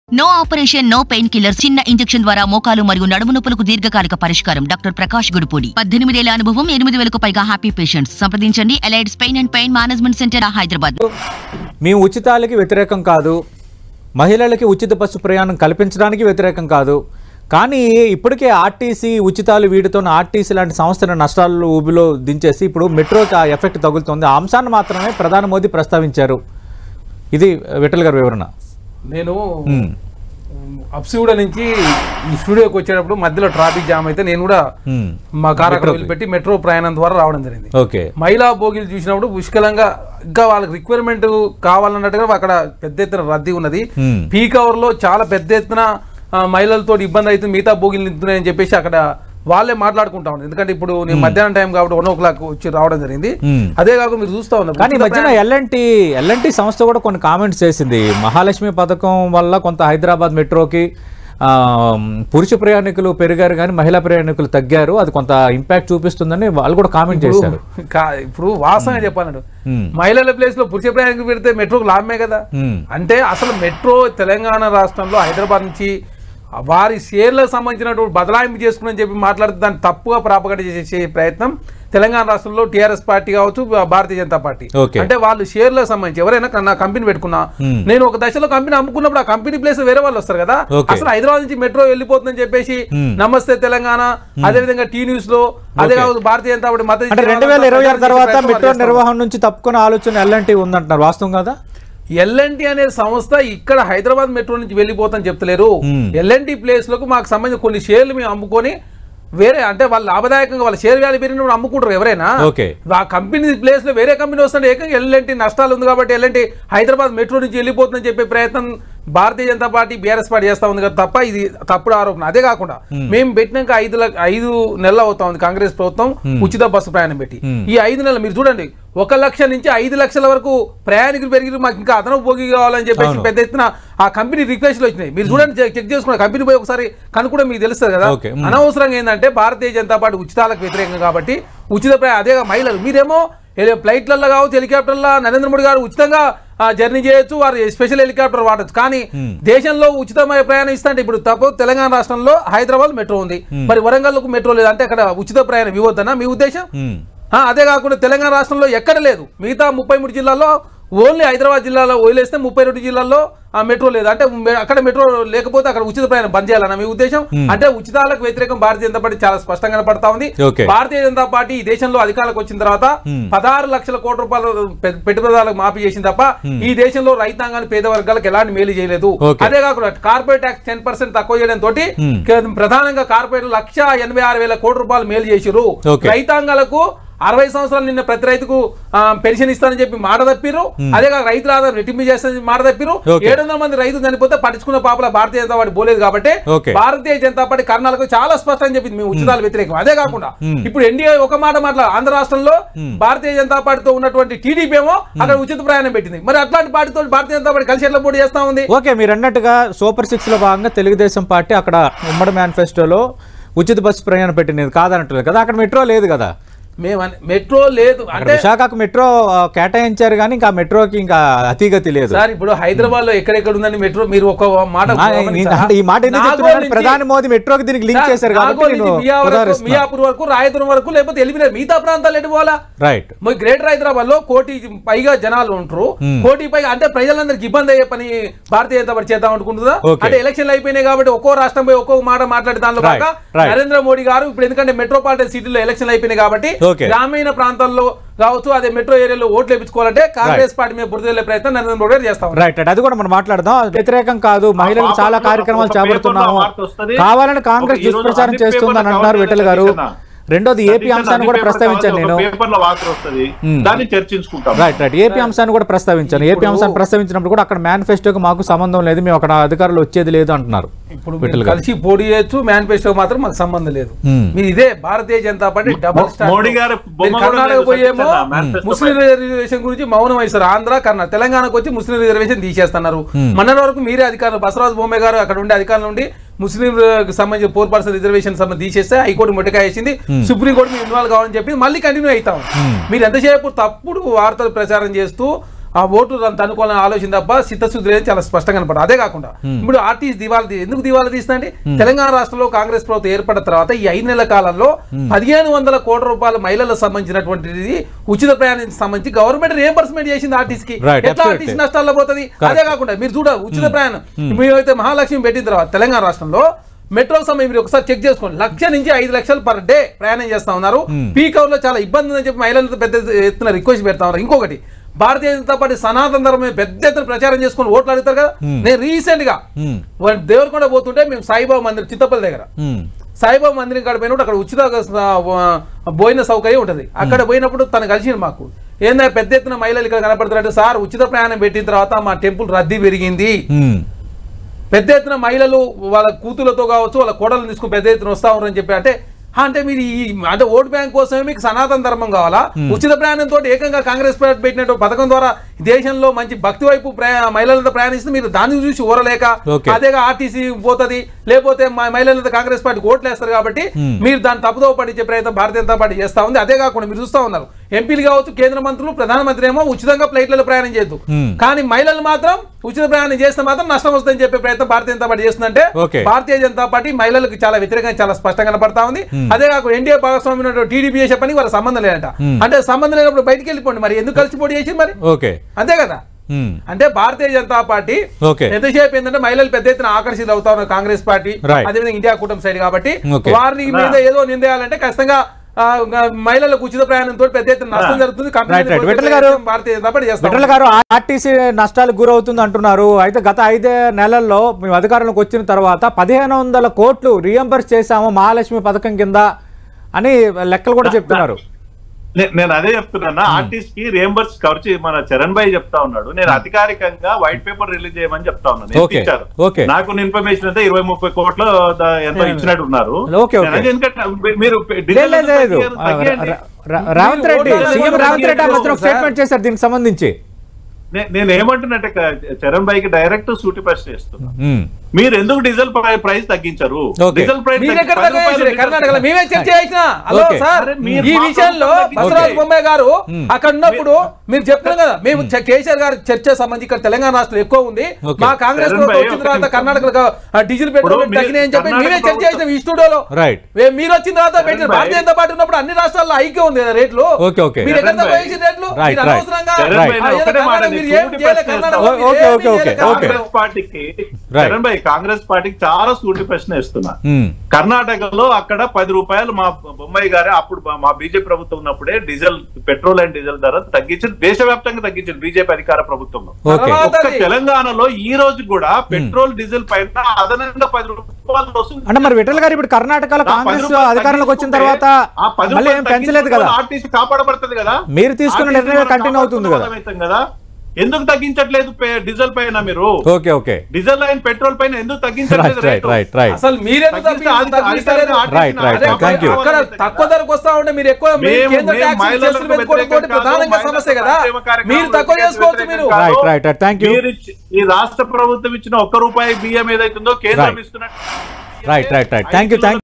No operation no pain killer చిన్న injection ద్వారా మోకాలు మరియు నడుము నొప్పులకు దీర్ఘకాలిక పరిష్కారం డాక్టర్ ప్రకాష్ గుడిపూడి పద్దెనిమిదేళ్ల అనుభవం ఎనిమిది వేలకు పైగా హ్యాపీ పేషెంట్స్ సంప్రదించండి ఎలైడ్స్ pain and pain management centre Hyderabad మేము ఉచితాలకి వ్యతిరేకం కాదు మహిళలకి ఉచిత బస్సు ప్రయాణం కల్పించడానికి వ్యతిరేకం కాదు కానీ ఇప్పటికే ఆర్టీసీ ఉచితాలు వీటితో ఆర్టీసీ లాంటి సంస్థల నష్టాలు ఊబిలో దించేసి ఇప్పుడు మెట్రోకి ఆ ఎఫెక్ట్ తగులుతుంది ఆ అంశాన్ని మాత్రమే ప్రధాని మోదీ ప్రస్తావించారు ఇది విఠల్ గారి వివరణ నేను మ్మ్. అప్సిగూడ నుంచి ఈ స్టూడియోకి వచ్చేటప్పుడు మధ్యలో ట్రాఫిక్ జామ్ అయితే నేను కూడా మ్మ్. మా కార్ అక్కడ మెట్రోకి. వదిలిపెట్టి మెట్రో ప్రయాణం ద్వారా రావడం జరిగింది ఓకే మహిళా బోగిలు చూసినప్పుడు పుష్కలంగా ఇంకా వాళ్ళకి రిక్వైర్మెంట్ కావాలన్నట్టుగా అక్కడ పెద్ద ఎత్తున రద్దీ ఉన్నది మ్మ్. పీక్ అవర్ లో చాలా పెద్ద ఎత్తున ఆ, మహిళలతో ఇబ్బంది అవుతుంది మిగతా బోగిలు నింపుతున్నాయని చెప్పేసి అక్కడ వాళ్ళే మాట్లాడుకుంటా ఉన్నారు ఎందుకంటే ఇప్పుడు నేను మధ్యాహ్నం టైం కాబట్టి వన్ ఓ క్లాక్ వచ్చి రావడం జరిగింది మ్మ్. అదే కాకుండా మీరు చూస్తా ఉన్నారు కానీ ఈ మధ్యన ఎల్ఎన్టీ ఎల్ఎన్టీ సంస్థ కూడా కొన్ని కామెంట్స్ చేసింది మహాలక్ష్మి పథకం వల్ల కొంత హైదరాబాద్ మెట్రోకి ఆ, పురుష ప్రయాణికులు పెరిగారు కానీ మహిళా ప్రయాణికులు తగ్గారు అది కొంత ఇంపాక్ట్ చూపిస్తుందని వాళ్ళు కూడా కామెంట్ చేశారు కా- ఇప్పుడు వాస్తవంగా చెప్పాలంటే మ్మ్. మహిళల ప్లేస్ లో పురుష ప్రయాణికులు పెడితే మెట్రోకి లాభమే కదా మ్మ్. అంటే అసలు మెట్రో తెలంగాణ రాష్ట్రంలో హైదరాబాద్ నుంచి వారి షేర్లకు సంబంధించినటువంటి బదలాయింపు చేసుకుని చెప్పి మాట్లాడితే దాన్ని తప్పుగా ప్రాపగండ చేసే ప్రయత్నం తెలంగాణ రాష్ట్రంలో టీఆర్ఎస్ పార్టీ కావచ్చు భారతీయ జనతా పార్టీ Okay. అంటే వాళ్ళు షేర్లకు సంబంధించి ఎవరైనా నా కంపెనీ పెట్టుకున్నా Hmm. నేను ఒక దశలో కంపెనీ అమ్ముకున్నప్పుడు ఆ కంపెనీ ప్లేస్ వేరే వాళ్ళు వస్తారు కదా Okay. అసలు హైదరాబాద్ నుంచి మెట్రో వెళ్ళిపోతుందని చెప్పేసి Hmm. నమస్తే తెలంగాణ అదే విధంగా టీ న్యూస్ లో అదే Okay. కాదు భారతీయ జనతా పార్టీ మద్దతు అంటే ఇచ్చే రెండు వేల ఇరవై ఆరు వాళ్ళంతా తర్వాత ప్రచారం చేసే మెట్రో ప్రయత్నం నిర్వహణ నుంచి తప్పుకునే ఆలోచన ఎల్ఎన్టీ ఉందంటున్నారు వాస్తవం కదా ఎల్ఎన్టీ అనే సంస్థ ఇక్కడ హైదరాబాద్ మెట్రో నుంచి వెళ్ళిపోతాని చెప్తలేరు Hmm. ఎల్ఎన్టీ ప్లేస్ లకు మాకు సంబంధించిన కొన్ని షేర్లు మేము అమ్ముకొని వేరే అంటే వాళ్ళు లాభదాయకంగా వాళ్ళ షేర్ వాల్యూ పెరిగినప్పుడు అమ్ముకుంటారు ఎవరైనా Okay. ఆ కంపెనీ ప్లేస్ లో వేరే కంపెనీ వస్తుంటే ఏకంగా ఎల్ఎన్టీ నష్టాలు ఉంది కాబట్టి ఎల్ఎన్టీ హైదరాబాద్ మెట్రో నుంచి వెళ్ళిపోతుందని చెప్పే ప్రయత్నం Bharatiya Janata party B R S party చేస్తా ఉంది కదా తప్ప ఇది తప్పుడు ఆరోపణ అదే కాకుండా మేము పెట్టినాక ఐదు లక్ష- ఐదు నెలలు అవుతా ఉంది కాంగ్రెస్ ప్రభుత్వం ఉచిత బస్సు ప్రయాణం పెట్టి Hmm. ఈ ఐదు నెలలు మీరు చూడండి ఒక లక్ష నుంచి ఐదు లక్షల వరకు ప్రయాణికులు పెరిగి మాకు ఇంకా అదనపు భోగి కావాలని చెప్పేసి అవును. పెద్ద ఎత్తున ఆ కంపెనీ రిక్వెస్ట్లు వచ్చినాయి మీరు చూడండి చెక్- చెక్ చేసుకున్న కంపెనీ పోయి ఒకసారి కనుక్కుంటే మీకు తెలుస్తుంది కదా Okay. Hmm. అనవసరంగా ఏంటంటే భారతీయ జనతా పార్టీ ఉచితాలకు వ్యతిరేకంగా కాబట్టి ఉచిత ప్రయాణం అదే మహిళలు మీరేమో హెలి- ఫ్లైట్లలో కావచ్చు హెలికాప్టర్ల నరేంద్ర మోడీ గారు ఉచితంగా ఆ, జర్నీ చేయొచ్చు వారు స్పెషల్ హెలికాప్టర్ వాడచ్చు కానీ దేశంలో ఉచితమైన ప్రయాణం ఇస్తా అంటే ఇప్పుడు తప్ప తెలంగాణ రాష్ట్రంలో హైదరాబాద్ మెట్రో ఉంది మరి వరంగల్కు మెట్రో లేదు అంటే అక్కడ ఉచిత ప్రయాణం ఇవ్వద్దనా మీ ఉద్దేశం మ్మ్. ఆ, అదే కాకుండా తెలంగాణ రాష్ట్రంలో ఎక్కడ లేదు మిగతా ముప్పై మూడు జిల్లాల్లో ఓన్లీ హైదరాబాద్ జిల్లాలో వదిలేస్తే ముప్పై రెండు జిల్లాల్లో ఆ మెట్రో లేదు అంటే మె- అక్కడ మెట్రో లేకపోతే అక్కడ ఉచిత ప్రయాణం బంద్ చేయాలన్న మీ ఉద్దేశం అంటే ఉచితాలకు వ్యతిరేకం భారతీయ జనతా పార్టీ చాలా స్పష్టంగా కనపడతా ఉంది Okay. భారతీయ జనతా పార్టీ ఈ దేశంలో అధికారంలోకి వచ్చిన తర్వాత పదహారు లక్షల కోట్ల రూపాయలు పె- పెట్టుబడులకు మాఫీ చేసింది తప్ప ఈ దేశంలో రైతాంగాన్ని పేద వర్గాలకు ఎలాంటి మేలు చేయలేదు Okay. అదే కాకుండా కార్పొరేట్ ట్యాక్స్ టెన్ పర్సెంట్ తక్కువ చేయడం తోటి ప్రధానంగా కార్పొరేట్ లక్ష ఎనభై ఆరు వేల కోట్ల రూపాయలు మేలు చేసిరు Okay. రైతాంగాలకు అరవై సంవత్సరాలు నిన్న ప్రతి రైతుకు ఆ, పెన్షన్ ఇస్తానని చెప్పి మాట తప్పిరు అదే కాక రైతుల ఆధారం రెట్టింపు చేస్తానని మాట తప్పిరు Okay. ఏడు వందల మంది రైతులు చనిపోతే పట్టించుకున్న పాపల భారతీయ జనతా పార్టీ పోలేదు కాబట్టి Okay. భారతీయ జనతా పార్టీ కర్ణాలకు చాలా స్పష్టంగా చెప్పింది మేము ఉచితాలు వ్యతిరేకం అదే కాకుండా ఇప్పుడు ఎన్డీఏ ఒక మాట మాట్లా ఆంధ్ర రాష్ట్రంలో భారతీయ జనతా పార్టీతో ఉన్నటువంటి టీడీపీ ఏమో అక్కడ ఉచిత ప్రయాణం పెట్టింది మరి అట్లాంటి పార్టీతో భారతీయ జనతా పార్టీ కలిసి ఎట్లా పోటీ చేస్తా ఉంది ఓకే మీరు అన్నట్టుగా సూపర్ సిక్స్ లో భాగంగా తెలుగుదేశం పార్టీ అక్కడ ఉమ్మడి మేనిఫెస్టోలో ఉచిత బస్సు ప్రయాణం పెట్టినది కాదనట్లేదు కదా అక్కడ మెట్రో లేదు కదా మేము అన్- మెట్రో లేదు అక్కడ అంటే విశాఖకు మెట్రో ఆ, కేటాయించారు కానీ ఇంకా మెట్రోకి ఇంకా అతిగతి లేదు సార్ ఇప్పుడు హైదరాబాద్ లో ఎక్కడెక్కడ ఉందని మెట్రో మీరు ఒక మాట ఆ, నేను అంటే ఈ మాట ఎందుకు నాగోల్ చెప్తున్నాను నుంచి- ప్రధాని మోదీ మెట్రోకి దీనికి లింక్ సార్, చేశారు కాబట్టి నాగోల్ నేను నుంచి మియా వరకు- ఉదాహరిస్తున్నాను మియాపూర్ వరకు రాయదుర్గం వరకు లేకపోతే ఎలిమినేట్ మిగతా ప్రాంతాలు ఎటు పోవాలా రైట్ మరి గ్రేటర్ హైదరాబాద్ లో కోటి పైగా జనాలు ఉంటారు కోటి పైగా అంటే ప్రజలందరికి ఇబ్బంది అయ్యే పని భారతీయ జనతా పార్టీ చేద్దాం అనుకుంటుందా Okay. అంటే ఎలక్షన్లు అయిపోయినాయి కాబట్టి ఒక్కో రాష్ట్రం పోయి ఒక్కో మాట మాట్లాడే దానిలో Right, కాక right. నరేంద్ర మోడీ గారు ఇప్పుడు ఎందుకంటే మెట్రోపాలిటన్ సిటీలో ఎలక్షన్లు అయిపోయినాయి కాబట్టి Okay. గ్రామీణ ప్రాంతాల్లో కావచ్చు అదే మెట్రో ఏరియాలో ఓట్లు వేయించుకోవాలంటే కాంగ్రెస్ పార్టీ మీద బురద వెళ్ళే ప్రయత్నం నరేంద్ర మోడీ గారు చేస్తా ఉన్నారు రైట్ రైట్ అది కూడా మనం మాట్లాడదాం అది వ్యతిరేకం కాదు మహిళలకు పాపం చాలా ఒక కార్యక్రమాలు పేపర్లో చేపడుతున్నాము వార్త వస్తది. కావాలని కాంగ్రెస్ ఒక ఈ రోజు దుష్ప్రచారం అన్ని చేస్తుందని పేపర్లో అంటున్నారు విఠల్ గారు కవర్ రెండోది ఏపీ అంశాన్ని కూడా ప్రస్తావించాను నేను పేపర్ల వార్త వస్తుంది Hmm. దాన్ని చర్చించుకుంటాం రైట్ రైట్ ఏపీ అంశాన్ని కూడా ప్రస్తావించాను ఏపీ అంశాన్ని ప్రస్తావించినప్పుడు కూడా అక్కడ మేనిఫెస్టోకి మాకు సంబంధం లేదు మేము అక్కడ అధికారులు వచ్చేది లేదు అంటున్నారు ఇప్పుడు విఠల్ మీరు గారు కలిసి పోటీ చేయొచ్చు మేనిఫెస్టో మాత్రం మాకు సంబంధం లేదు Hmm. మీరు ఇదే Bharatiya Janata party double standard. Modi గారు బొమ్మ మీరు కూడా కర్ణాటక లేదు, పోయేమో సత్యనారాయణ మేనిఫెస్టో ముస్లిం రిజర్వేషన్ గురించి మౌనం వహిస్తారు ఆంధ్ర కర్ణాటక తెలంగాణకు వచ్చి ముస్లిం రిజర్వేషన్ తీసేస్తున్నారు Hmm. మొన్నటి వరకు మీరే అధికారులు బసవరాజ్ బొమ్మే గారు అక్కడ ఉండే అధికారులు నుండి ముస్లిం సంబంధించిన ఫోర్ పర్సెంట్ రిజర్వేషన్ సంబంధించి తీసేస్తే హైకోర్టు ముట్టకాయ వేసింది సుప్రీం కోర్టు మీరు ఇన్వాల్వ్ కావాలని చెప్పి మళ్ళీ కంటిన్యూ అవుతాం మీరు ఎంతసేపు తప్పుడు వార్తలు ప్రచారం చేస్తూ ఆ ఓటు దాన్ని తనుకోవాలని ఆలోచన తప్ప చిత్తశుద్ధి లేదు చాలా స్పష్టంగా కనపడదు అదే కాకుండా ఇప్పుడు ఆర్టీసీ దివాలా తీ- ఎందుకు దివాలా తీస్తుందండి తెలంగాణ రాష్ట్రంలో కాంగ్రెస్ ప్రభుత్వం ఏర్పడిన తర్వాత ఈ ఐదు నెలల కాలంలో పదిహేను వందల కోట్ల రూపాయల మహిళలకు సంబంధించినటువంటిది ఉచిత ప్రయాణానికి సంబంధించి గవర్నమెంట్ రియంబర్స్మెంట్ చేసింది ఆర్టీసీకి Right, ఎట్లా absolutely. ఆర్టీసీ నష్టాల్లో పోతుంది Correct. అదే కాకుండా మీరు చూడ ఉచిత ప్రయాణం మీరైతే మహాలక్ష్మి పెట్టిన తర్వాత తెలంగాణ రాష్ట్రంలో మెట్రో సమయం మీరు ఒకసారి చెక్ చేసుకోండి లక్ష నుంచి ఐదు లక్షలు పర్ డే ప్రయాణం చేస్తా ఉన్నారు పీక్ అవర్ లో చాలా ఇబ్బంది ఉందని చెప్పి మహిళలతో పెద్ద ఎత్తున రిక్వెస్ట్ పెడతా ఉన్నారు ఇంకొకటి భారతీయ జనతా పార్టీ సనాతన ధర్మం పెద్ద ఎత్తున ప్రచారం చేసుకొని ఓట్లు అడుగుతారు కదా నేను రీసెంట్ గా Hmm. వాళ్ళు దేవరకొండ పోతుంటే మేము సాయిబాబా మందిరం చిత్తపల్లి దగ్గర ఉమ్, సాయిబాబా మందిరం కాడ పోయినప్పుడు అక్కడ ఉచిత ఆ, భోజన సౌకర్యం ఉంటుంది అక్కడ పోయినప్పుడు తను కలిసింది మాకు ఏందా పెద్ద ఎత్తున మహిళలు ఇక్కడ కనపడుతున్నారంటే సార్ ఉచిత ప్రయాణం పెట్టిన తర్వాత మా టెంపుల్ రద్దీ పెరిగింది ఉమ్, పెద్ద ఎత్తున మహిళలు వాళ్ళ కూతులతో కావచ్చు వాళ్ళ కోడలు తీసుకుని పెద్ద ఎత్తున వస్తా ఉన్నారని చెప్పి అంటే "హా, అంటే మీరు ఈ అంటే ఓట్ బ్యాంక్ కోసమే మీకు సనాతన ధర్మం కావాలా ఉచిత ప్రయాణంతో ఏకంగా కాంగ్రెస్ పార్టీ పెట్టినట్టు పథకం ద్వారా దేశంలో మంచి భక్తి వైపు ప్రయా మహిళలతో ప్రయాణిస్తే మీరు దాన్ని చూసి ఊరలేక Okay. అదేగా ఆర్టీసీ పోతది లేకపోతే మా- మహిళలతో కాంగ్రెస్ పార్టీకి ఓట్లు వేస్తారు కాబట్టి మీరు దాన్ని తప్పుదో పట్టించే ప్రయత్నం భారతీయ జనతా పార్టీ చేస్తా ఉంది అదే కాకుండా మీరు చూస్తా ఉన్నారు ఎంపీలు కావచ్చు కేంద్ర మంత్రులు ప్రధానమంత్రి ఏమో ఉచితంగా ఫ్లైట్లలో ప్రయాణం చేయొద్దు Hmm. కానీ మహిళలు మాత్రం ఉచిత ప్రయాణం చేస్తే మాత్రం నష్టం వస్తుందని చెప్పే ప్రయత్నం భారతీయ జనతా పార్టీ చేస్తుందంటే Okay. భారతీయ జనతా పార్టీ మహిళలకు చాలా వ్యతిరేకంగా చాలా స్పష్టంగా కనపడతా ఉంది అదే కాకుండా ఎన్డీఏ భాగస్వామి టీడీపీ చేసే పని వాళ్ళ సంబంధం లేదంట అంటే సంబంధం లేనప్పుడు బయటికి వెళ్ళిపోండి మరి ఎందుకు కలిసి పోటీ చేసి మరి ఓకే అంతే కదా ఉమ్, అంటే భారతీయ జనతా పార్టీ Okay. ఎంతసేపు ఏంటంటే మహిళలు పెద్ద ఎత్తున ఆకర్షిత అవుతా ఉన్నారు కాంగ్రెస్ పార్టీ Right. అదేవిధంగా ఇండియా కూటమి సైడ్ కాబట్టి Okay. వారిని మీద ఏదో నిందేయాలంటే ఖచ్చితంగా ఆ, మహిళలకు ఉచిత ప్రయాణంతో పెద్ద ఎత్తున నష్టం జరుగుతుంది Right, right. విఠల్ గారు, భారతీయ జనతా పార్టీ చేస్తా విఠల గారు ఆర్టీసీ నష్టాలకు గురవుతుంది అంటున్నారు అయితే గత ఐదే నెలల్లో మేము అధికారంలోకి వచ్చిన తర్వాత పదిహేను వందల కోట్లు రీఎంబర్స్ చేశాము మహాలక్ష్మి పథకం కింద అని లెక్కలు కూడా చెప్తున్నారు నే- నేను అదే చెప్తున్నా ఆర్టిస్ట్ కి రియంబర్స్ ఖర్చు మన చరణ్ భాయ్ చెప్తా ఉన్నాడు నేను అధికారికంగా వైట్ పేపర్ రిలీజ్ చేయమని చెప్తా ఉన్నాను ఎంత Okay. ఇచ్చారు? Okay. నాకు ఇన్ఫర్మేషన్ అయితే ఇరవై ముప్పై కోట్ల ద- ఎంతో ఇచ్చినట్టు ఉన్నారు Okay, okay. నేను అదే ఎందుకంటే మీ- మీరు లేదు లేదు, లేదు తగ్గియండి, తగ్గియండి. ర- ర- రేవంత్ రెడ్డి మీరు సీఎం ఓటు రేవంత్ రెడ్డి ఆ మధ్యన ఒక సార్. స్టేట్మెంట్ చేశారు దీనికి సంబంధించి నే- నేను ఏమంటున్నట్టే క- చరణ్ భాయ్ కి డైరెక్ట్ సూటి ప్రశ్న ఇస్తున్నా ఉమ్, మీరు ఎందుకు డీజిల్ ప్రై- ప్రైస్ తగ్గించరు Okay. డీజిల్ ప్రైస్ మీరు తగ్గి- ఎక్కడ పది దాకా రూపాయలు వేసిరే? లీటర్ కర్ణాటకలో మేమే చర్చ చేసిన హలో Okay. సార్ అరే మీరు ఈ మా విషయంలో ప్రభుత్వం బసవరాజు Okay. బొమ్మాయి గారు Hmm. అక్కడ ఉన్నప్పుడు మీరు చెప్తున్నారు కదా మేము చ- కేసీఆర్ గారి చర్చ సంబంధించి ఇక్కడ తెలంగాణ రాష్ట్రం ఎక్కువ ఉంది Okay. మా కాంగ్రెస్ చరణ్ ప్రభుత్వం భాయ్, వచ్చిన ఒక తర్వాత నిమిషం. కర్ణాటకలో ఆ డీజిల్ పెట్రోల్ ఇప్పుడు మీరు తగ్గినాయని చెప్పి కర్ణాటక మేమే చర్చ ప్రభుత్వం- చేసినాం ఈ స్టూడియోలో రైట్ వే- మీరు వచ్చిన తర్వాత పెట్టిన చరణ్ భాయ్. భారతీయ జనతా పార్టీ ఉన్నప్పుడు అన్ని రాష్ట్రాల్లో ఐక్యం ఉంది కదా రేట్లు Okay, okay. మీరు ఎక్కడ చరణ్ భాయ్. వేసిన రేట్లు Right, మీరు right. అనవసరంగా చరణ్ భాయ్, ఆ, ఏదో ఒకటే మాట కర్ణాటక నేను మీరు ఏం సూటి చేయలే ప్రశ్న కర్ణాటక ఇస్తాను. మీరు Okay, ఏమీ okay, చేయలే okay, కర్ణాటక. okay. కాంగ్రెస్ పార్టీకి Right. చరణ్ భాయ్ కాంగ్రెస్ పార్టీకి చాలా సూటి ప్రశ్న ఇస్తున్నా ఉమ్, కర్ణాటకలో అక్కడ పది రూపాయలు మా బొమ్మాయి గారే అప్పుడు మా- మా బీజేపీ ప్రభుత్వం ఉన్నప్పుడే డీజిల్ పెట్రోల్ అండ్ డీజిల్ ధర తగ్గించి దేశవ్యాప్తంగా తగ్గించారు బీజేపీ అధికార ప్రభుత్వంలో ఓకే తర్వాత ఒక్క అది- తెలంగాణలో ఈ రోజు కూడా పెట్రోల్ డీజిల్ పైన అదనంగా పది రూపాయలు వస్తుంది అంటే మరి విఠల్ గారు ఇప్పుడు కర్ణాటకలో ఆ పది కాంగ్రెస్ రూపాయలు అధికారంలోకి వచ్చిన తగ్గించుకుంటే తర్వాత ఆ పది మళ్ళీ ఏం రూపాయలు పెంచలేదు కదా తగ్గించుకుంటే ఆర్టీసీ కాపాడబడుతుంది కదా మీరు తీసుకున్న ఆర్టీసీ నిర్ణయం మనం కంటిన్యూ అవుతుంది కదా కాపాడుకున్న వాళ్ళం అవుతాం కదా ఎందుకు తగ్గించట్లేదు పే- డీజిల్ పైన మీరు okay okay diesel line petrol పైన ఎందుకు రైట్ తగ్గించట్లేదు రైట్ రేటు? రైట్ రైట్ అసలు మీరెందుకు తగ్గిస్తే తగ్గి- అది- తగ్గిస్తలేరు? అది- Right, right, అదే right. Thank you. అక్కడ తక్కువ ధరకు వస్తా ఉంటే మీరు ఎక్కువ మీరు మేము- కేంద్ర మేము ట్యాక్స్ మహిళలకు చేస్తున్న పెట్టుకోవడం వ్యతిరేకం కాదు, ప్రధానంగా మహిళలకు సమస్య కదా సంక్షేమ కార్యక్రమాలకు మీరు తక్కువ చేసుకోవచ్చు మీరు వ్యతిరేకం కాదు. Right right right thank you మీరు ఇచ్చి- ఈ రాష్ట్ర ప్రభుత్వం ఇచ్చిన ఒక్క రూపాయి బియ్యం ఏదైతుందో కేంద్రం Right. ఇస్తున్నట్టు right right right thank you thank